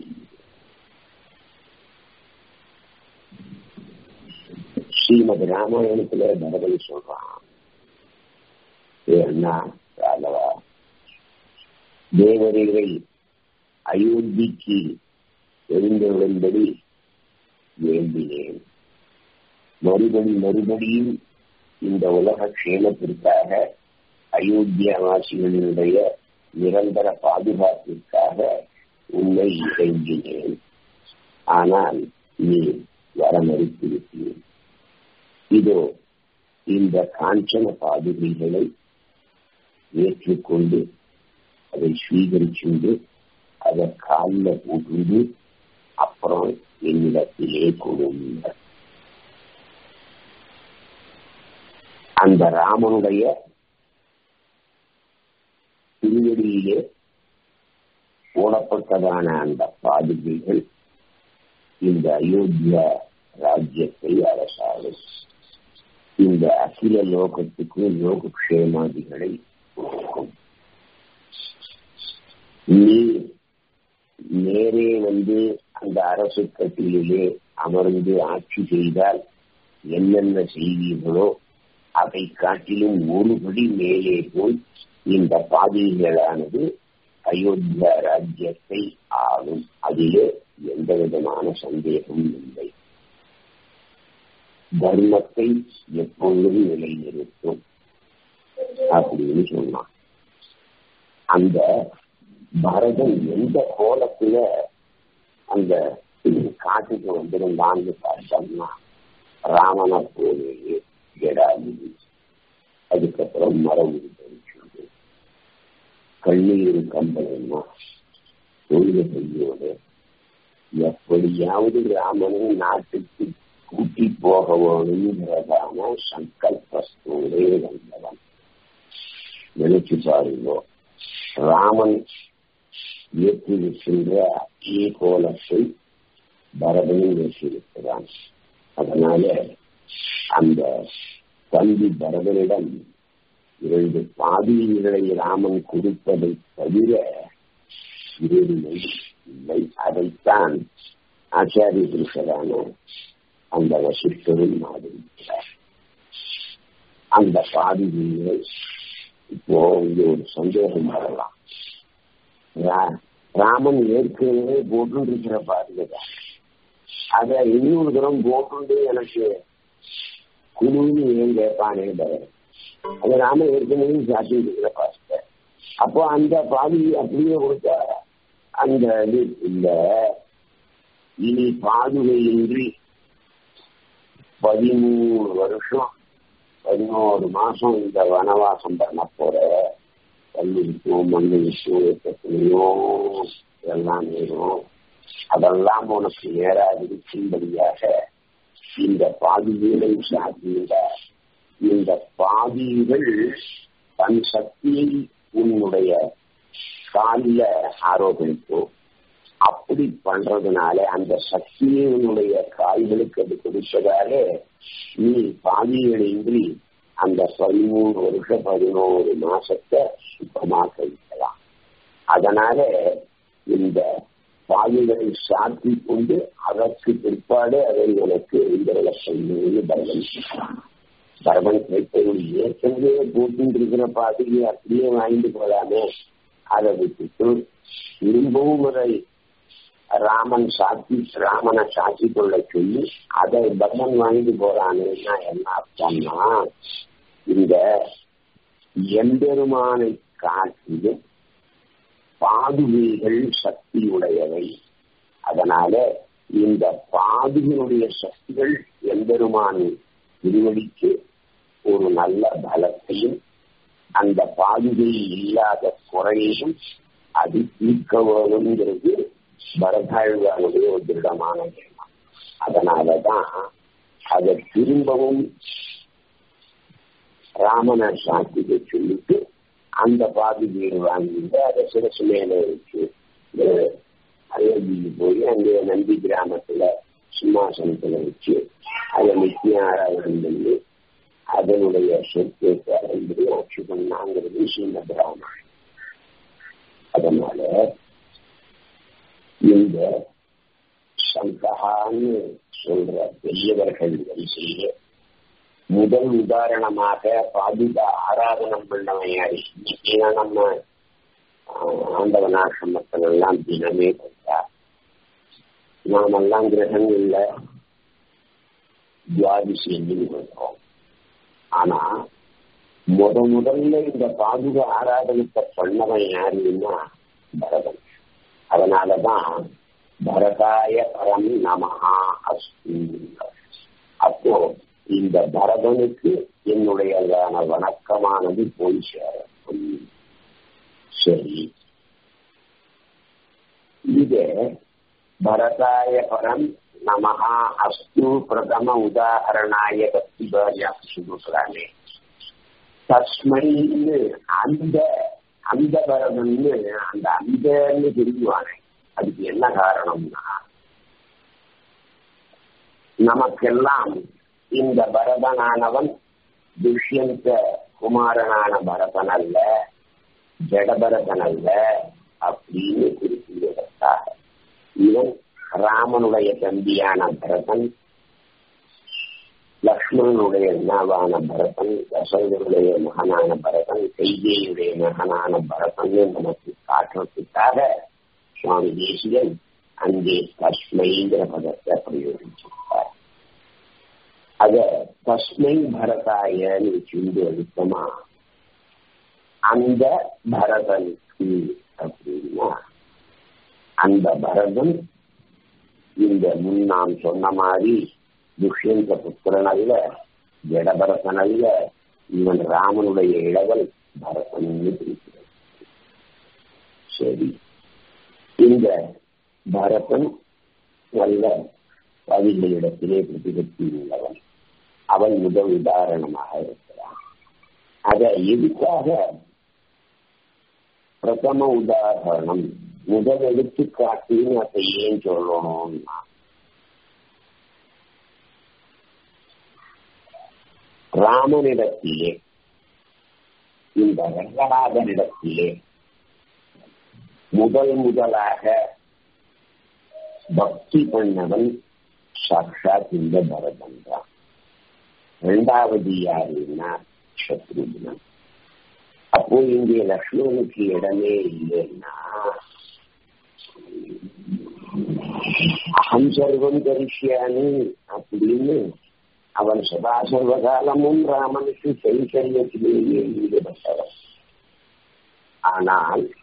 ஸ்ரீமதி ராமாயணத்துல பரதன் சொல்றான் ஏன்னா ராகவா தேவர்கள் அயோத்திக்கு எழுந்தபடி வேண்டினேன் மறுபடி மறுபடியும் இந்த உலக க்ஷேமத்திற்காக அயோத்தியாவாசிகளினுடைய நிரந்தர பாதுகாப்பிற்காக உன்னை இறங்கினேன் ஆனால் நீ வர மறுத்திருக்கிறேன் இதோ இந்த காஞ்சன பாதுகைகளை ஏற்றுக்கொண்டு அதை ஸ்வீகரிச்சுண்டு அதை காலில் போட்டு அப்புறம் என்னிடத்திலே கொடுங்க அந்த ராமனுடைய திருவடியிலே போடப்பட்டதான அந்த பாதுகைகள் இந்த அயோத்தியா ராஜ்யத்தை அரசாடும் இந்த அகில லோகத்துக்கு லோகக்ஷேமாதிகளை கொடுக்கும் நீ நேரே வந்து அந்த அரசு கட்டிலே அமர்ந்து ஆட்சி செய்தால் என்னென்ன செய்வீர்களோ அதை காட்டிலும் ஒருபடி மேலே போய் இந்த பாதிரிகளானது அயோத்தியா ராஜ்யத்தை ஆளும் அதிலே எந்த விதமான சந்தேகமும் இல்லை தர்மத்தை எப்பொழுதும் நிலைநிறுத்தும் அப்படின்னு சொன்னான் அந்த பரதன் எந்த கோலத்துல அந்த காட்டுக்கு வந்திருந்தான்னு பார்த்தோம்னா ராமனை போலேயே ஜடாதிபதி அதுக்கப்புறம் மரபு தெரிச்சது கண்ணீர் கம்பளமா தொழில செய்யோடு எப்படியாவது ராமனை நாட்டுக்கு கூட்டி போக வேணுங்கிறதான சங்கல்பத்தோடே வந்தவன் நினைச்சு பாருங்க ராமன் ஏற்றிருக்கின்ற அதே கோலத்தை பரதனும் ஏற்றிருக்கிறான் அதனால அந்த தம்பி பரதனிடம் இரண்டு பாதிரிகளை ராமன் கொடுப்பதை தவிர வேறு இல்லை அதைத்தான் ஆச்சாரிய புருஷரான அந்த வசிஷ்டரும் மாதிரிக்கிறார் அந்த பாதிரிகளை இப்போ இங்க ஒரு சந்தேகம் வரலாம் ராமன் ஏற்கனவே போட்டு இருக்கிற பாதுகா அத இன்னொரு தரம் போட்டு எனக்கு குழுன்னு ஏன் கேட்பானே தவிர அது நாம ஏற்கனவே சாட்சி இருக்கிற பாசத்தை அப்போ அந்த பாதி அப்படியே கொடுத்தா அந்த இது இல்ல இனி பாதுகையின்றி பதிமூணு வருஷம் பதினோரு மாசம் இந்த வனவாசம் பண்ண போற கல்லுக்கும் மண்ணுக்கும் எத்தனையோ இதெல்லாம் நேரும் அதெல்லாம் உனக்கு நேராக இருக்கும்படியாக இந்த பாதிகளை சாத்தியுள்ள இந்த பாதிகள் தன் சக்தியை உன்னுடைய காலில ஆரோபிக்கும் அப்படி பண்றதுனால அந்த சக்தியை உன்னுடைய கால்களுக்கு அது கொடுத்ததாலே நீ பாதிகளின்றி அந்த பதிமூணு வருஷம் பதினோரு மாசத்தை சுத்தமாக இருக்கலாம் அதனால இந்த பாதிகளை சாத்தி கொண்டு அதற்கு பிற்பாடு அதை உனக்கு இந்த செய்யணும்னு பரவன் பரவன் கேட்பது ஏற்கனவே போட்டு இருக்கிற பாதியை அப்படியே வாங்கிட்டு போலாமே அதை விட்டுட்டு திரும்பவும் அதை ராமன் சாத்தி ராமனை சாட்சி கொள்ள சொல்லி அதை பகவன் வாங்கிட்டு போறானுன்னா என்ன அர்த்தம்னா இந்த எம்பெருமானை காட்டிலும் பாதுகைகள் சக்தி உடையவை அதனால இந்த பாதுகளுடைய சக்திகள் எம்பெருமான் திருவடிக்கு ஒரு நல்ல பலத்தையும் அந்த பாதுகை இல்லாத குறையையும் அது தீர்க்க வேணுங்கிறது பரதாழ்வானுடைய ஒரு திருடமான எண்ணம் அதனாலதான் அதை திரும்பவும் ராமனை சாத்திக்க சொல்லிட்டு அந்த பாதுகையை வாங்கிட்டு அதை சிறசு மேல வச்சு அயோத்திக்கு போய் அங்கே நந்தி கிராமத்துல சிம்மாசனத்துல வச்சு அதை நித்திய ஆராதனம் பண்ணி அதனுடைய சொத்தை அடைந்து ஆட்சி பண்ணாங்கிறது சின்ன பிராமணன் அதனால இந்த சங்ககான்னு சொல்ற பெரியவர்கள் வரிசையிலே முதல் உதாரணமாக பாதுகா ஆராதனம் பண்ணவன் யாரு இன்னைக்கு நம்ம ஆண்டவனாசிரமத்தில் எல்லாம் தினமே பார்த்தா நாமெல்லாம் கிரகங்கள்ல துவாதிசி எண்ணின்னு பண்றோம் ஆனா முத முதல்ல இந்த பாதுக ஆராதனத்தை பண்ணவன் யாருன்னா பரதன் அதனாலதான் பரதாய பரம் நமஹா அஸ்தி அப்போ இந்த பரதனுக்கு என்னுடையதான வணக்கமானது போய் சேரும் சரி இது பரதாய பரம் நமஹா அஸ்து பிரதம உதாரணாய பக்தி சொல்றானே தஸ்மைன்னு அந்த அந்த பரதன்னு அந்த அந்தன்னு தெரியுவானே அதுக்கு என்ன காரணம்னா நமக்கெல்லாம் இந்த பரதனானவன் துஷ்யந்த குமாரனான பரதன் அல்ல ஜடபரதன் அல்ல அப்படின்னு குறிப்பிடுவதற்காக இவன் ராமனுடைய தம்பியான பரதன் லக்ஷ்மணனுடைய அண்ணாவான பரதன் தசரனுடைய மகனான பரதன் கைகேயுடைய மகனான பரதன் நமக்கு காட்டுறதுக்காக சுவாமி தேசிகன் அங்கே தஸ்மைங்கிற பதத்தை பிரயோகிச்சிருப்பார் அத தஸ்மை பரதாயன்னு வச்சுண்டு அழுத்தமா அந்த பரதனுக்கு அப்படின்னா அந்த பரதன் இந்த முன் நாம் சொன்ன மாதிரி துஷ்யந்த புத்திரன் அல்ல ஜடபரதன் அல்ல இவன் ராமனுடைய இளவல் பரதன் இருக்கிறது சரி இந்த பரதன் நல்ல பதிகளிடத்திலே பிரதிபத்தி உள்ளவன் அவன் முதல் உதாரணமாக இருக்கிறான் அத எதுக்காக பிரதம உதாரணம் முதல் எடுத்துக்காட்டுன்னு அதை ஏன் சொல்லணும்னா ராமனிடத்திலே இந்த ரங்கநாதனிடத்திலே முதல் முதலாக பக்தி பண்ணவன் சாட்சாத் இந்த பரதன் தான் இரண்டாவது யாருன்னா சத்ருகுணன் அப்போ இங்கே லக்ஷ்மணனுக்கு இடமே இல்லைன்னா அகம் சர்வம் கரிஷ்யானி அப்படின்னு அவன் சதா சர்வகாலமும் ராமனுக்கு கைங்கரியத்திலேயே ஈடுபட்டவன் ஆனால்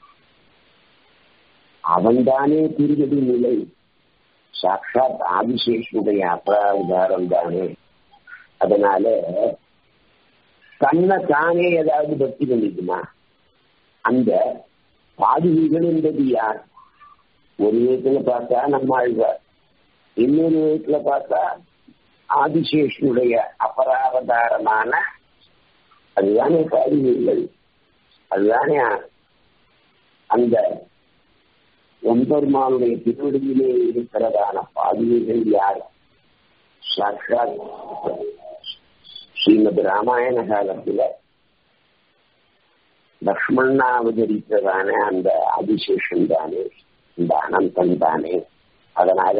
அவன்தானே திருகதி நிலை சாட்சாத் ஆதிசேஷனுடைய அபராதாரம் தானே அதனால தன்னை தானே ஏதாவது பக்தி பண்ணிக்குமா அந்த பாதுகைகள் என்பது யார் ஒரு விதத்துல பார்த்தா நம்ம ஆழ்வார் இன்னொரு விதத்துல பார்த்தா ஆதிசேஷனுடைய அபராவதாரமான அதுதானே பாதுகைகள் அதுதானே அந்த எம்பெருமானுடைய திருவடியிலே இருக்கிறதான பாதுகைகள் யார் சாட்சாத் ஸ்ரீமத் ராமாயண காலத்துல லக்ஷ்மணா அவதரித்ததான அந்த ஆதிசேஷன் தானே இந்த அனந்தன் தானே அதனால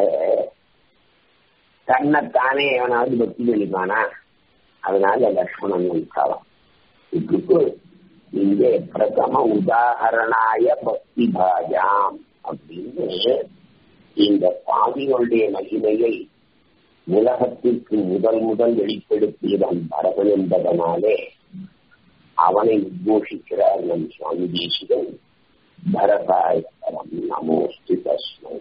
தன்னைத்தானே எவனாவது பக்தி பண்ணிப்பானா அதனால லக்ஷ்மணன் காலம் இதுக்கு இங்கே பிரதம உதாகரணாய பக்தி பாஜாம் அப்படின்னு இந்த பாவிகளுடைய மகிமையை உலகத்திற்கு முதல் முதல் வெளிப்படுத்தியவன் பரதன் என்பதனாலே அவனை உத்கோஷிக்கிறார் நம் சுவாமி தேசிகன் பரதாய் பரம் நமோஸ்தி தஸ்மை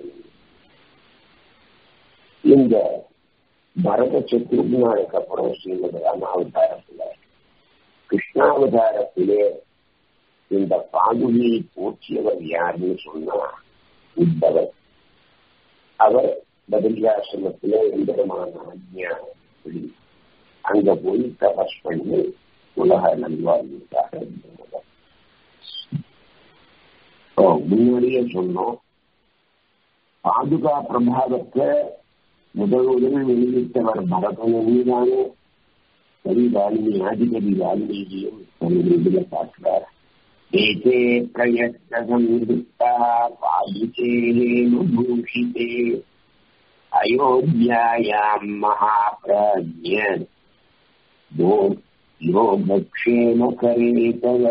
இந்த பரத சத்ருகுணாவுக்கு அப்புறம் ஸ்ரீமதி ராமாவதாரத்துல கிருஷ்ணாவதாரத்திலே இந்த பாதுகையை போற்றியவர் யாருன்னு சொன்னா உத்தவர் அவர் பதிரியாசிரமத்திலே எந்திரமான அஜ்ஞானப்படி அங்க போய் தபஸ் பண்ணி உலக நல்வாழ்வுக்காக இருந்தவர் முன்னாடியே சொன்னோம் பாதுகா பிரபாவத்தை முதல் முதல் வெளியிட்டவர் பரதன் மீதானே சரி வாலினி ஆதிபதி வால்மீகியும் இதுல பார்க்கிறார் ஏதே பிரயத்த சம்யுக்தா பாதுகேனூஷிதே அயோத்தியாயாம் மகாபிராஜ்ய யோகக்ஷேம கரேதவ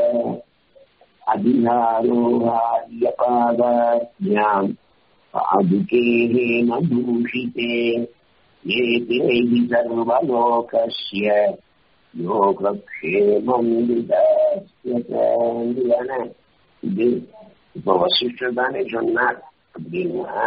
அதிகாரோகாரியபாதாத்யாம் पादुकेन भूषिते एते हि सर्वलोकस्य யோகக்ஷேமம் இது இப்ப வசிஷ்டர் தானே சொன்னார் அப்படின்னா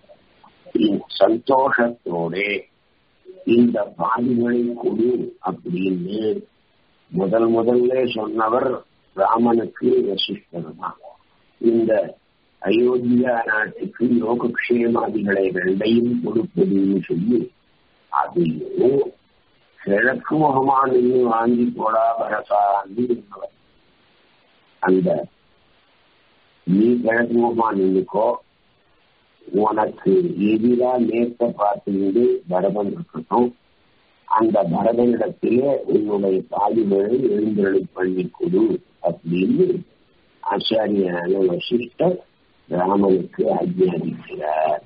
சந்தோஷத்தோட இந்த பாதிகளை கொடு அப்படின்னு முதல் முதல்ல சொன்னவர் ராமனுக்கு வசிஷ்டர் தான் இந்த அயோத்தியா நாட்டுக்கு யோகக்ஷேமாதிகளை ரெண்டையும் கொடுப்பதுன்னு சொல்லி அது கிழக்கு முகமா நின்று வாங்கி போடா பரசான்னு இருந்தவர் அந்த நீ கிழக்கு முகமா நின்றுக்கோ உனக்கு எதிரா நேர்த்த பார்த்துக்கிட்டு பரதன் இருக்கட்டும் அந்த பரதனிடத்திலே உன்னுடைய பாதிகளை எழுந்தருளை பண்ணி கொடு அப்படின்னு ஆச்சாரியான வசிஷ்டர் ராமனுக்கு ஆஜ்ஞாபிக்கிறார்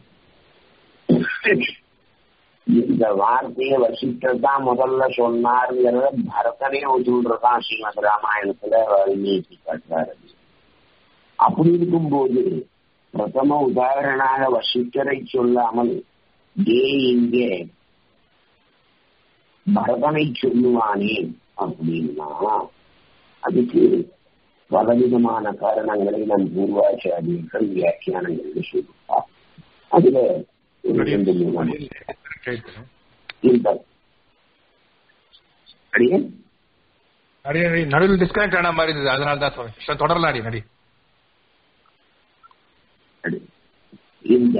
இந்த வார்த்தையை வசிஷ்டர் தான் முதல்ல சொன்னார்ங்கிறத பரதனே ஒத்துன்றதான் ஸ்ரீமத் ராமாயணத்துல வால்மீகி காட்டுறாரு அப்படி இருக்கும்போது பிரதம உதாரணாக வசிஷ்டரை சொல்லாமல் ஏ இங்கே பரதனை சொல்லுவானே அப்படின்னா அதுக்கு பலவிதமான காரணங்களை நம் பூர்வாச்சாரியர்கள் வியாக்கியானங்கள் சொல்லுவார் அதுல ஒரு ரெண்டு மூணு இந்த அடியே அடியே நடி நடுவில் டிஸ்கனெக்ட் ஆன மாதிரி இருந்தது அதனால தான் சொல்றேன் தொடரலாம் அடி நடி இந்த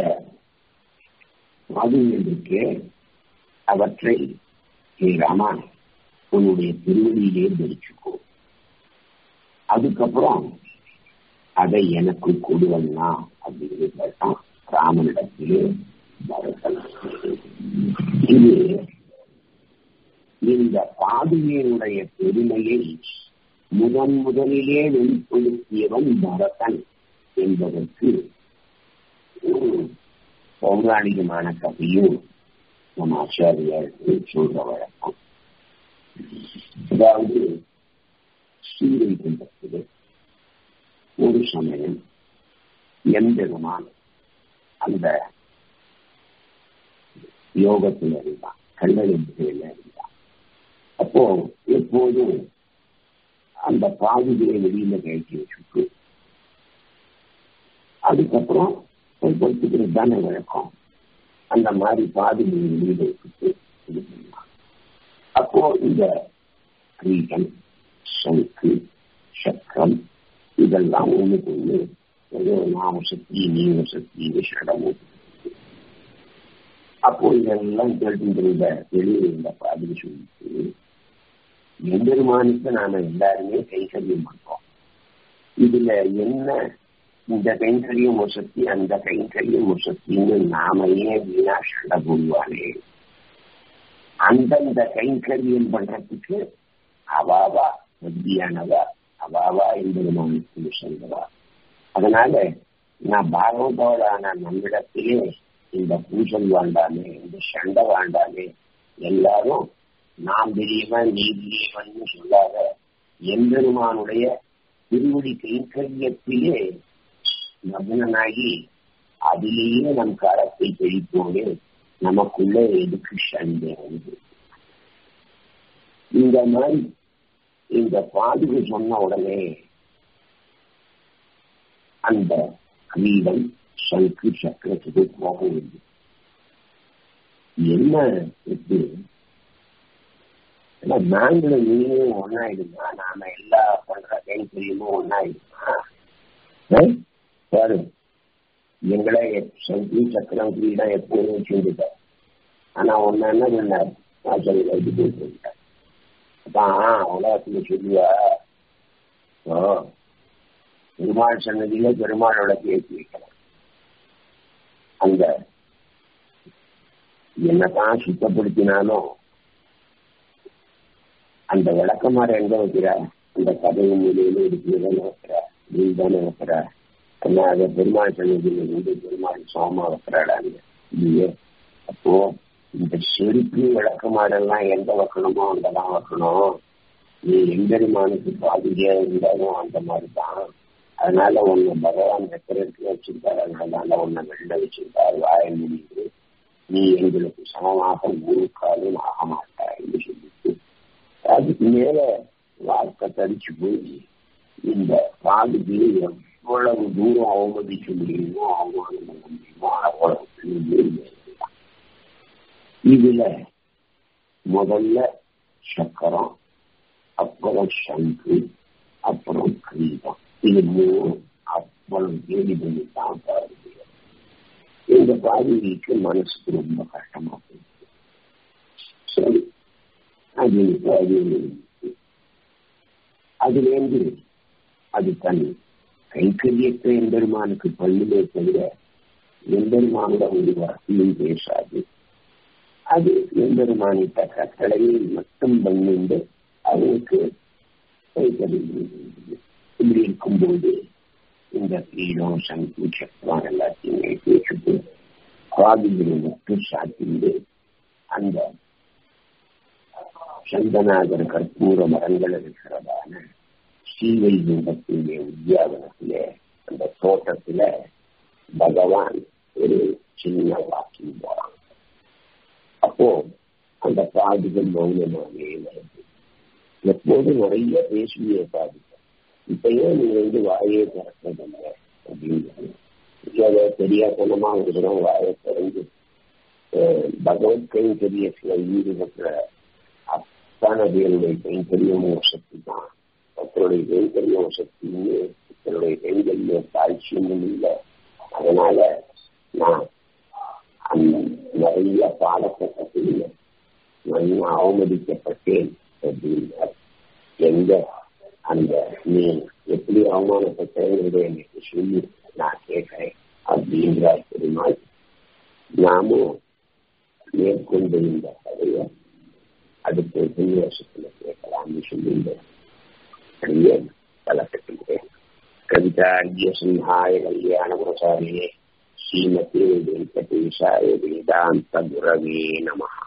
மதுவிற்கு அவற்றை ஸ்ரீ ராமான் உன்னுடைய திருவடியிலே தரிச்சுக்கோ அதுக்கப்புறம் அதை எனக்கு கொடுவன்னா அப்படின்னு கேட்டான் ராமனிடத்திலே பரதன் இது இந்த பாதுகையினுடைய பெருமையை முதன் முதலிலே வெளிப்படுத்தியவன் பரதன் என்பதற்கு ஒரு பௌராணிகமான கதையும் நம் ஆச்சாரியாருக்கு சொல்ற வழக்கம் அதாவது ஸ்ரீவைகுண்டத்திலே ஒரு சமயம் எம்பெருமான் அந்த யோகத்தில் இருந்தான் கல்லெழுந்துகள் இருந்தான் அப்போ எப்போதும் அந்த பாதுகையை வெளியில கழிச்சு வச்சுட்டு அதுக்கப்புறம் பொறுத்துக்கிறது தானே வழக்கம் அந்த மாதிரி பாதுகையை வெளியில வச்சுட்டு இது பண்ணலாம் அப்போ இந்த கிரீடம் சங்கு சக்கரம் இதெல்லாம் ஒண்ணுக்கு ஒண்ணு ஏதோ நாம சக்தி நீங்க சக்தி விஷடமும் அப்போ இதெல்லாம் கேட்டுருந்த வெளியே இந்த பாதிரி சொல்லிட்டு எம்பெருமானுக்கு நாம எல்லாருமே கைங்கரியம் பண்றோம் இதுல என்ன இந்த கைங்கரியம் ஒரு சக்தி அந்த கைங்கரியம் ஒரு சக்தின்னு நாம ஏன் வீணா சண்டை போடுவானே அந்தந்த கைங்கரியம் பண்றதுக்கு அவாவா மத்தியானவா அவாவா எம்பெருமானுக்கு சொல்றவா அதனால நான் பாகவதோடான நம்மிடத்திலே இந்த பூசல் வேண்டாமே இந்த சண்டை வேண்டாமே எல்லாரும் நாம் பெரியவன் நீ பெரியவன் சொல்லாத எம்பெருமானுடைய திருவடி கைங்கரியத்திலே மகனாகி அதிலேயே நம் காலத்தை கழிப்போடு நமக்குள்ள எதுக்கு சண்டை வந்து இந்த மாதிரி இந்த பாதுகு சொன்ன உடனே அந்த கிரீடம் சங்கு சக்கரத்துக்கு போக வேண்டும் என்ன இது நாங்களும் நீங்களும் ஒன்னாயிடுமா நாம எல்லா பண்ற கைங்கரியமும் ஒன்னாயிடுமா பாரு எங்களை சங்கு சக்கரம் கிரீடம் எப்போதும் செஞ்சுட்டேன் ஆனா ஒன்னு என்ன பண்ணார் வாசல் வைத்து போட்டு அதான் உலகத்துல சொல்லுவா ஓ பெருமாள் சன்னதியில பெருமாளோட பேசி வைக்கலாம் அந்த என்னதான் சுத்தப்படுத்தினாலும் அந்த விளக்கமாற எங்க வைக்கிறா அந்த கதவு நிலையில இருக்கிறதான வைக்கிறா நீ தானே வைக்கிறா என்ன அதை பெருமாள் சன்னதியில இருந்து பெருமாள் சோமா வைக்கிறாடாங்க இல்லையே அப்போ இந்த செருப்பு விளக்கமாடெல்லாம் எங்க வைக்கணுமோ அங்கதான் வைக்கணும் நீ எம்பெருமானுக்கு பாதிரியா இருந்தாலும் அந்த மாதிரி தான் அதனால உன்னை பகவான் வெத்தருக்கு வச்சிருக்காரு அதனால உன்னை வெளில வச்சிருக்காரு வாய முடியுது நீ எங்களுக்கு சமமாக ஊருக்காலும் ஆக மாட்டாய்ன்னு சொல்லிட்டு அதுக்கு மேல வாழ்க்கை தடிச்சு போய் இந்த பாதுக்கு எவ்வளவு தூரம் அவமதிக்க முடியுமோ அவமானம் பண்ண முடியுமோ அவ்வளவு இதுல முதல்ல சக்கரம் அப்புறம் சங்கு அப்புறம் கிரீடம் இது மூணு அவ்வளவு தேடி பண்ணி தான் பாருங்க இந்த பாதிரிக்கு மனசுக்கு ரொம்ப கஷ்டமா போயிடுச்சு சரி அது அது அதுலேருந்து அது தன் கைக்கரியத்தை எம்பெருமானுக்கு பள்ளிலே தவிர எம்பெருமானோட ஒரு வார்த்தையும் பேசாது அது எம்பெருமானிட்ட கட்டளையை மட்டும் பண்ணிண்டு அவனுக்கு இப்படி இருக்கும்போது இந்த கீழம் சங்கு சக்கரம் எல்லாத்தையும் பேசிட்டு காவிகளை மட்டும் சாத்திண்டு அந்த சந்தனாகர் கற்பூர மரங்கள் இருக்கிறதான ஸ்ரீவைகுண்டத்திலே உத்தியாவனத்திலே அந்த தோட்டத்துல பகவான் ஒரு சின்ன வாக்கிங் போறான் அப்போ அந்த பாதுகள் மௌனமாகவே வருது எப்போதும் நிறைய பேசுவிய பாதிக்க இப்ப ஏன் நீங்க வந்து வாயே திறக்கிறதில்ல அப்படின்னு தெரியாதனமா இருக்கிறோம் வாயை திறந்து பகவத் கைங்கரியத்துல ஈடுபட்ட அத்தனை பேருடைய கைங்கரியமும் சக்தி தான் ஒருத்தருடைய கைங்கரியம் சக்தின்னு ஒருத்தருடைய கைங்கரிய தாழ்ச்சியும் இல்லை அதனால நான் அந்த நிறைய பாடத்தை கற்றுள்ள நான் அவமதிக்கப்பட்டேன் அப்படின்னா எங்க அந்த நீ எப்படி அவமானப்பட்டேங்கிறத எனக்கு சொல்லி நான் கேட்கிறேன் அப்படின்றார் பெருமாள் நாமும் மேற்கொண்டு இந்த கதையை அடுத்த உபன்யாசத்துல கேட்கலாம்னு சொல்லியிருந்தேன் அப்படியே பலப்பட்டுகிறேன் கவிதார்கிய சிம்ஹாய கல்யாண பிரசாரியே ஸ்ரீமதி வெங்கடேஷாய வேதாந்த குரவே நமஹா